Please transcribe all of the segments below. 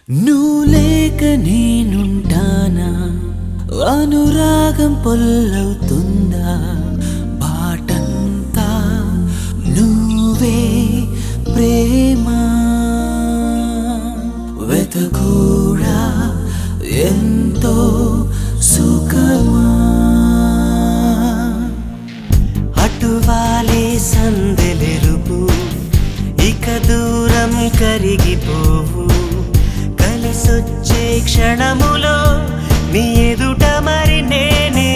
నువ్వు లేక నేనుంటానా అనురాగం పొల్లవుతుందా బాటంతా నువ్వే ప్రేమ వెతకూడా ఎంతో సుఖమా అటువాలే సందెలెరుపు ఇక దూరం కరిగిపోవు కలిసొచ్చే క్షణములో నీ ఎదుట మరి నేనే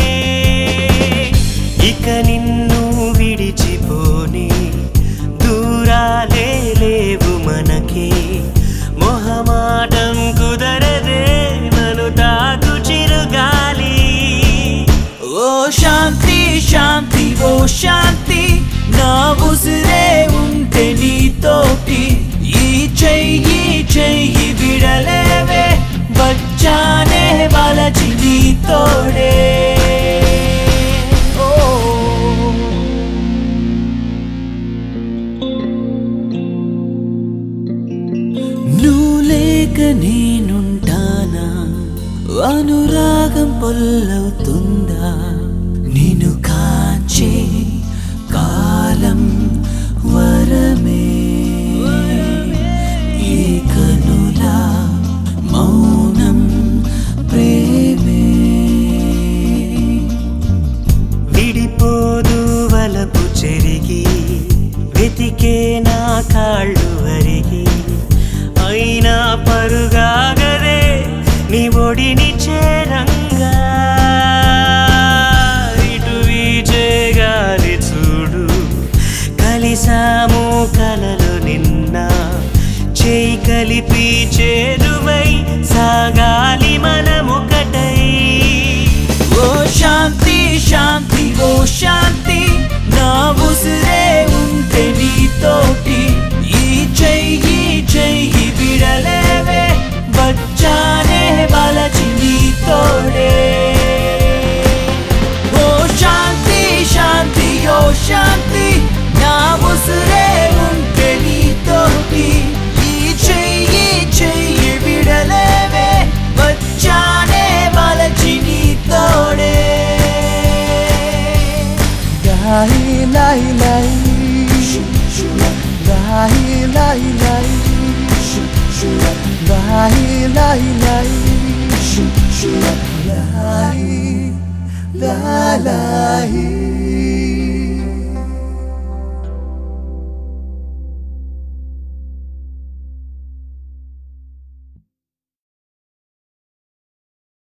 ఇక నిన్ను విడిచిపోని దూరాలే లేవు మనకి మొహమాటం కుదరదే నన్ను తాకు చిరుగాలి ఓ శాంతి శాంతి ఓ శాంతి నా ఉసిరే ఉంటే నీతోటి ఈ చెయ్యి చెయ్యి విడలేవే వచ్చానే వలచి నీతోడే ఓ నువ్వు లేక నేనుంటానా అనురాగం పొల్లవుతుందా నిన్ను కాచే కాలం వరమే ఈ కనుల మౌనం ప్రేమే విడిపోదు వలపు చెరిగి వెతికే నా కాళ్ళు వరిగి అయినా పరుగాగదే నీ ఒడిని చేరంగా ఇటు వీచే గాలి చూడు కలిసాము కలలు నిన్న చేయి కలిపి చేరువై సాగాలి మనముకటై ఓ శాంతి శాంతి ఓ శాంతి నా ఉసిరే ఉంటే నీతోటి ఈ చెయ్యి చెయ్యి విడలేవే వచ్చానే వలచి నీతోడే ఓ శాంతి శాంతి ఓ శాంతి నా ఉసిరే ఉంటే నీతోటి ఈ చెయ్యి చెయ్యి విడలేవే వచ్చానే వలచి నీతోడే Lahi lahi lahi Lahi lahi lahi Lahi lahi lahi Lahi la lahi